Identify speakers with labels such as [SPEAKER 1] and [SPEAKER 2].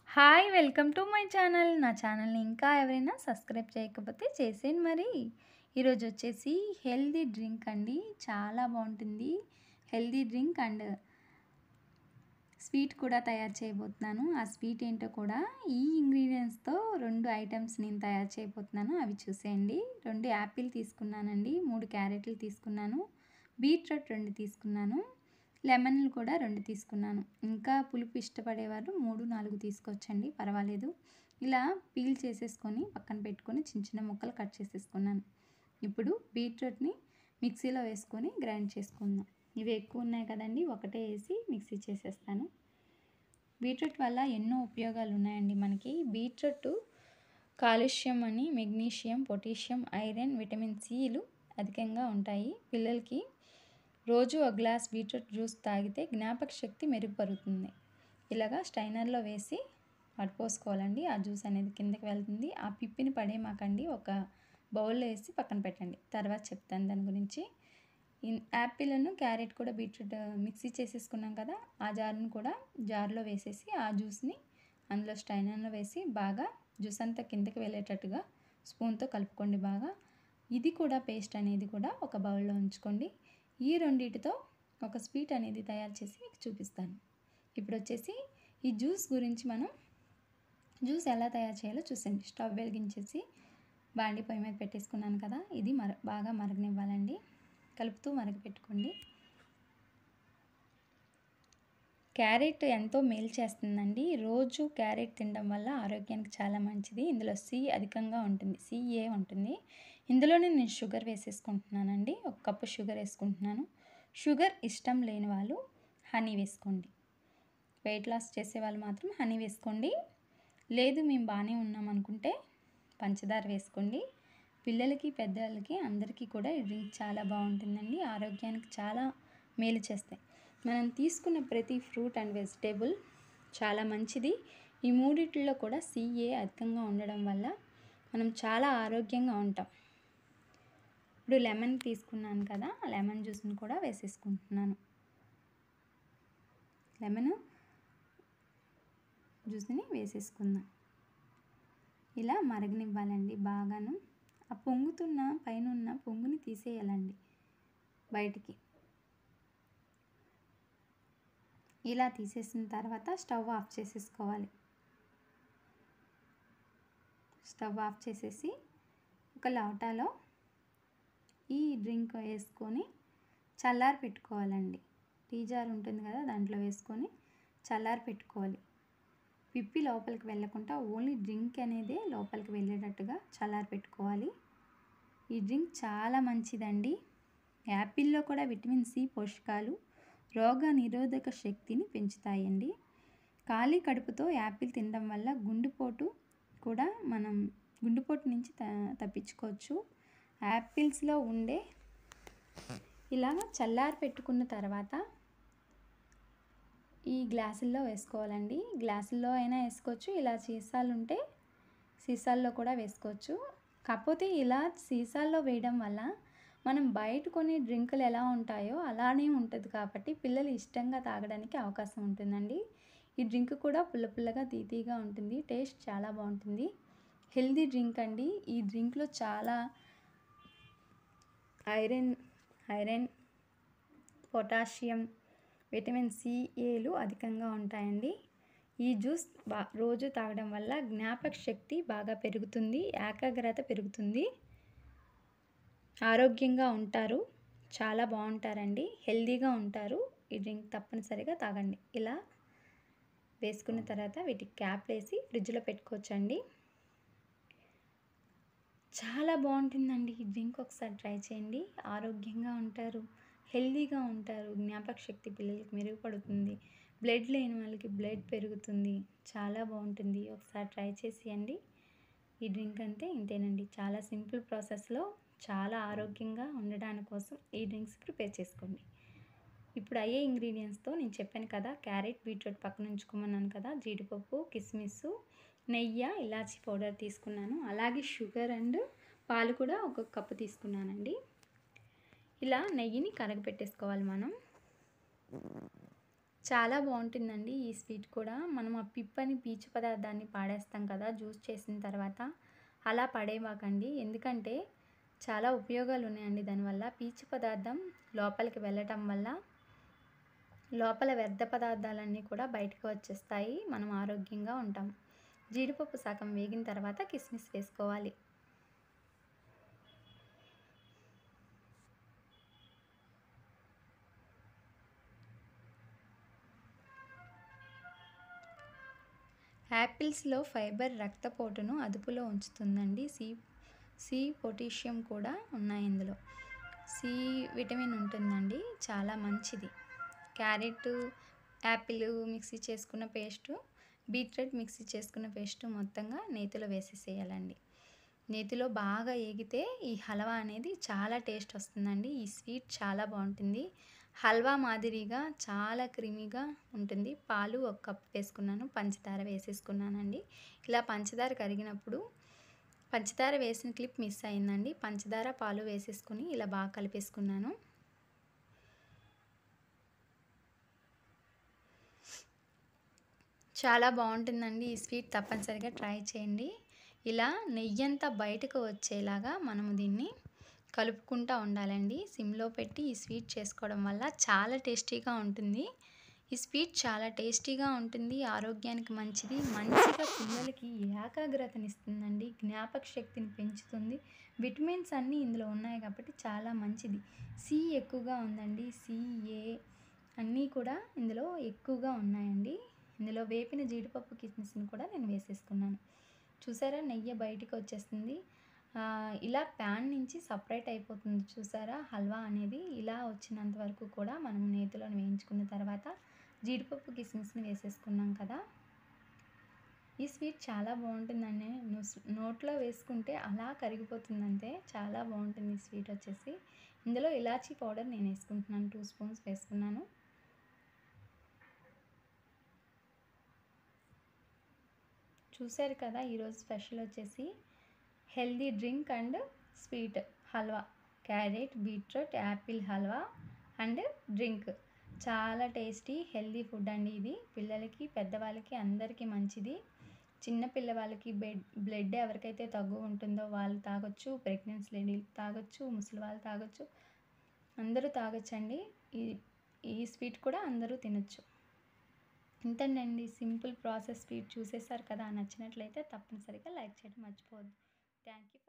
[SPEAKER 1] hi welcome to my channel నా ఛానల్ని ఇంకా ఎవరైనా సబ్స్క్రైబ్ చేయకపోతే చేసేయండి మరి ఈరోజు వచ్చేసి హెల్దీ డ్రింక్ అండి చాలా బాగుంటుంది హెల్దీ డ్రింక్ అండ్ స్వీట్ కూడా తయారు చేయబోతున్నాను ఆ స్వీట్ ఏంటో కూడా ఈ ఇంగ్రీడియంట్స్తో రెండు ఐటమ్స్ నేను తయారు చేయబోతున్నాను అవి చూసేయండి రెండు యాపిల్ తీసుకున్నానండి మూడు క్యారెట్లు తీసుకున్నాను బీట్రూట్ రెండు తీసుకున్నాను లెమన్లు కూడా రెండు తీసుకున్నాను ఇంకా పులుపు ఇష్టపడేవారు మూడు నాలుగు తీసుకోవచ్చండి పర్వాలేదు ఇలా పీల్ చేసేసుకొని పక్కన పెట్టుకొని చిన్న చిన్న ముక్కలు కట్ చేసేసుకున్నాను ఇప్పుడు బీట్రూట్ని మిక్సీలో వేసుకొని గ్రైండ్ చేసుకుందాం ఇవి ఎక్కువ ఉన్నాయి కదండి ఒకటే వేసి మిక్సీ చేసేస్తాను బీట్రూట్ వల్ల ఎన్నో ఉపయోగాలు ఉన్నాయండి మనకి బీట్రూట్ కాలుష్యం అని మెగ్నీషియం పొటాషియం ఐరన్ విటమిన్ సిలు అధికంగా ఉంటాయి పిల్లలకి రోజు ఒక గ్లాస్ బీట్రూట్ జ్యూస్ తాగితే జ్ఞాపక శక్తి మెరుగుపడుతుంది ఇలాగా స్టైనర్లో వేసి వడపోసుకోవాలండి ఆ జ్యూస్ అనేది కిందకి వెళ్తుంది ఆ పిప్పిని పడేమాకండి ఒక బౌల్లో వేసి పక్కన పెట్టండి తర్వాత చెప్తాను దాని గురించి యాపిల్ను క్యారెట్ కూడా బీట్రూట్ మిక్సీ చేసేసుకున్నాం కదా ఆ జార్ను కూడా జార్లో వేసేసి ఆ జ్యూస్ని అందులో స్టైనర్లో వేసి బాగా జ్యూస్ అంతా కిందకి వెళ్ళేటట్టుగా స్పూన్తో కలుపుకోండి బాగా ఇది కూడా పేస్ట్ అనేది కూడా ఒక బౌల్లో ఉంచుకోండి ఈ రెండింటితో ఒక స్వీట్ అనేది తయారు చేసి మీకు చూపిస్తాను ఇప్పుడు వచ్చేసి ఈ జ్యూస్ గురించి మనం జ్యూస్ ఎలా తయారు చేయాలో చూసండి స్టవ్ వెలిగించేసి బాండి పొయ్యి మీద పెట్టేసుకున్నాను కదా ఇది మర బాగా మరగనివ్వాలండి కలుపుతూ మరగపెట్టుకోండి క్యారెట్ ఎంతో మేలు చేస్తుందండి రోజు క్యారెట్ తినడం వల్ల ఆరోగ్యానికి చాలా మంచిది ఇందులో సి అధికంగా ఉంటుంది సిఏ ఉంటుంది ఇందులోనే నేను షుగర్ వేసేసుకుంటున్నానండి ఒక కప్పు షుగర్ వేసుకుంటున్నాను షుగర్ ఇష్టం లేని వాళ్ళు హనీ వేసుకోండి వెయిట్ లాస్ చేసే వాళ్ళు మాత్రం హనీ వేసుకోండి లేదు మేము బాగానే ఉన్నాం అనుకుంటే పంచదార వేసుకోండి పిల్లలకి పెద్దలకి అందరికీ కూడా ఈ డ్రింక్ చాలా బాగుంటుందండి ఆరోగ్యానికి చాలా మేలు చేస్తాయి మనం తీసుకున్న ప్రతి ఫ్రూట్ అండ్ వెజిటేబుల్ చాలా మంచిది ఈ మూడిట్లో కూడా సిఏ అధికంగా ఉండడం వల్ల మనం చాలా ఆరోగ్యంగా ఉంటాం ఇప్పుడు లెమన్ తీసుకున్నాను కదా ఆ లెమన్ జ్యూస్ని కూడా వేసేసుకుంటున్నాను లెమన్ జ్యూస్ని వేసేసుకుందాం ఇలా మరగనివ్వాలండి బాగాను ఆ పొంగుతున్న పైన ఉన్న పొంగుని తీసేయాలండి బయటికి ఇలా తీసేసిన తర్వాత స్టవ్ ఆఫ్ చేసేసుకోవాలి స్టవ్ ఆఫ్ చేసేసి ఒక లవటాలో ఈ డ్రింక్ వేసుకొని చల్లారి పెట్టుకోవాలండి టీ జార్ ఉంటుంది కదా దాంట్లో వేసుకొని చల్లారి పెట్టుకోవాలి పిప్పి లోపలికి వెళ్ళకుండా ఓన్లీ డ్రింక్ అనేది లోపలికి వెళ్ళేటట్టుగా చల్లారి పెట్టుకోవాలి ఈ డ్రింక్ చాలా మంచిదండి యాపిల్లో కూడా విటమిన్ సి పోషకాలు రోగ నిరోధక శక్తిని పెంచుతాయండి ఖాళీ కడుపుతో యాపిల్ తినడం వల్ల గుండెపోటు కూడా మనం గుండెపోటు నుంచి త తప్పించుకోవచ్చు యాపిల్స్లో ఉండే ఇలా చల్లారి పెట్టుకున్న తర్వాత ఈ గ్లాసుల్లో వేసుకోవాలండి గ్లాసుల్లో అయినా వేసుకోవచ్చు ఇలా సీసాలు ఉంటే సీసాల్లో కూడా వేసుకోవచ్చు కాకపోతే ఇలా సీసాల్లో వేయడం వల్ల మనం బయట కొన్ని డ్రింకులు ఎలా ఉంటాయో అలానే ఉంటుంది కాబట్టి పిల్లలు ఇష్టంగా తాగడానికి అవకాశం ఉంటుందండి ఈ డ్రింక్ కూడా పుల్ల పుల్లగా తీతీగా ఉంటుంది టేస్ట్ చాలా బాగుంటుంది హెల్దీ డ్రింక్ అండి ఈ డ్రింక్లో చాలా iron iron potassium vitamin C ఏలు అధికంగా ఉంటాయండి ఈ జ్యూస్ బా రోజు తాగడం వల్ల జ్ఞాపక శక్తి బాగా పెరుగుతుంది ఏకాగ్రత పెరుగుతుంది ఆరోగ్యంగా ఉంటారు చాలా బాగుంటారండి హెల్దీగా ఉంటారు ఈ డ్రింక్ తప్పనిసరిగా తాగండి ఇలా వేసుకున్న తర్వాత వీటికి క్యాప్ వేసి ఫ్రిడ్జ్లో పెట్టుకోవచ్చండి చాలా బాగుంటుందండి ఈ డ్రింక్ ఒకసారి ట్రై చేయండి ఆరోగ్యంగా ఉంటారు హెల్దీగా ఉంటారు జ్ఞాపక శక్తి పిల్లలకి మెరుగుపడుతుంది బ్లడ్ లేని వాళ్ళకి బ్లడ్ పెరుగుతుంది చాలా బాగుంటుంది ఒకసారి ట్రై చేసేయండి ఈ డ్రింక్ అంతే ఇంతేనండి చాలా సింపుల్ ప్రాసెస్లో చాలా ఆరోగ్యంగా ఉండడానికి కోసం ఈ డ్రింక్స్ ప్రిపేర్ చేసుకోండి ఇప్పుడు అయ్యే ఇంగ్రీడియంట్స్తో నేను చెప్పాను కదా క్యారెట్ బీట్రూట్ పక్కన ఉంచుకోమన్నాను కదా జీడిపప్పు కిస్మిస్ నెయ్యి ఇలాచీ పౌడర్ తీసుకున్నాను అలాగే షుగర్ అండ్ పాలు కూడా ఒక కప్పు తీసుకున్నానండి ఇలా నెయ్యిని కరగపెట్టేసుకోవాలి మనం చాలా బాగుంటుందండి ఈ స్వీట్ కూడా మనం ఆ పిప్పని పీచు పదార్థాన్ని పాడేస్తాం కదా జ్యూస్ చేసిన తర్వాత అలా పడేవాకండి ఎందుకంటే చాలా ఉపయోగాలు ఉన్నాయండి దానివల్ల పీచు పదార్థం లోపలికి వెళ్ళటం వల్ల లోపల వ్యర్థ పదార్థాలన్నీ కూడా బయటకు వచ్చేస్తాయి మనం ఆరోగ్యంగా ఉంటాం జీడిపప్పు సగం వేగిన తర్వాత కిస్మిస్ వేసుకోవాలి యాపిల్స్లో ఫైబర్ రక్తపోటును అదుపులో ఉంచుతుందండి సి సి పొటాషియం కూడా ఉన్నాయి ఇందులో సి విటమిన్ ఉంటుందండి చాలా మంచిది క్యారెట్ యాపిల్ మిక్సీ చేసుకున్న పేస్టు బీట్రూట్ మిక్సీ చేసుకున్న పేస్టు మొత్తంగా నేతిలో వేసేసేయాలండి నేతిలో బాగా ఏగితే ఈ హల్వా అనేది చాలా టేస్ట్ వస్తుందండి ఈ స్వీట్ చాలా బాగుంటుంది హల్వా మాదిరిగా చాలా క్రీమీగా ఉంటుంది పాలు ఒక కప్ వేసుకున్నాను పంచదార వేసేసుకున్నానండి ఇలా పంచదార కరిగినప్పుడు పంచదార వేసిన క్లిప్ మిస్ అయిందండి పంచదార పాలు వేసేసుకుని ఇలా బాగా కలిపేసుకున్నాను చాలా బాగుంటుందండి ఈ స్వీట్ తప్పనిసరిగా ట్రై చేయండి ఇలా నెయ్యి అంతా బయటకు వచ్చేలాగా మనము దీన్ని కలుపుకుంటూ ఉండాలండి సిమ్లో పెట్టి ఈ స్వీట్ చేసుకోవడం వల్ల చాలా టేస్టీగా ఉంటుంది ఈ స్వీట్ చాలా టేస్టీగా ఉంటుంది ఆరోగ్యానికి మంచిది మంచిగా పిల్లలకి ఏకాగ్రతనిస్తుందండి జ్ఞాపక శక్తిని పెంచుతుంది విటమిన్స్ అన్నీ ఇందులో ఉన్నాయి కాబట్టి చాలా మంచిది సి ఎక్కువగా ఉందండి సి ఏ అన్నీ కూడా ఇందులో ఎక్కువగా ఉన్నాయండి ఇందులో వేపిన జీడిపప్పు కిస్మిస్ని కూడా నేను వేసేసుకున్నాను చూసారా నెయ్యి బయటికి వచ్చేస్తుంది ఇలా ప్యాన్ నుంచి సపరేట్ అయిపోతుంది చూసారా హల్వా అనేది ఇలా వచ్చినంత వరకు కూడా మనం నేతిలో వేయించుకున్న తర్వాత జీడిపప్పు కిస్మిస్ని వేసేసుకున్నాం కదా ఈ స్వీట్ చాలా బాగుంటుందండి నోట్లో వేసుకుంటే అలా కరిగిపోతుందంటే చాలా బాగుంటుంది ఈ స్వీట్ వచ్చేసి ఇందులో ఇలాచీ పౌడర్ నేను వేసుకుంటున్నాను టూ స్పూన్స్ వేసుకున్నాను చూశారు కదా ఈరోజు స్పెషల్ వచ్చేసి healthy drink and sweet halwa carrot beetroot apple halwa and drink చాలా టేస్టీ హెల్దీ ఫుడ్ అండి ఇది పిల్లలకి పెద్దవాళ్ళకి అందరికీ మంచిది చిన్న పిల్లవాళ్ళకి బెడ్ బ్లడ్ ఎవరికైతే తగ్గు ఉంటుందో వాళ్ళు తాగొచ్చు ప్రెగ్నెన్సీ లేడీలు తాగొచ్చు ముసలి వాళ్ళు తాగొచ్చు అందరూ తాగొచ్చండి ఈ ఈ స్వీట్ కూడా అందరూ తినొచ్చు ఇంతేనండి సింపుల్ ప్రాసెస్ స్వీట్ చూసేసారు కదా నచ్చినట్లయితే తప్పనిసరిగా లైక్ చేయడం మర్చిపోవద్దు థ్యాంక్ యూ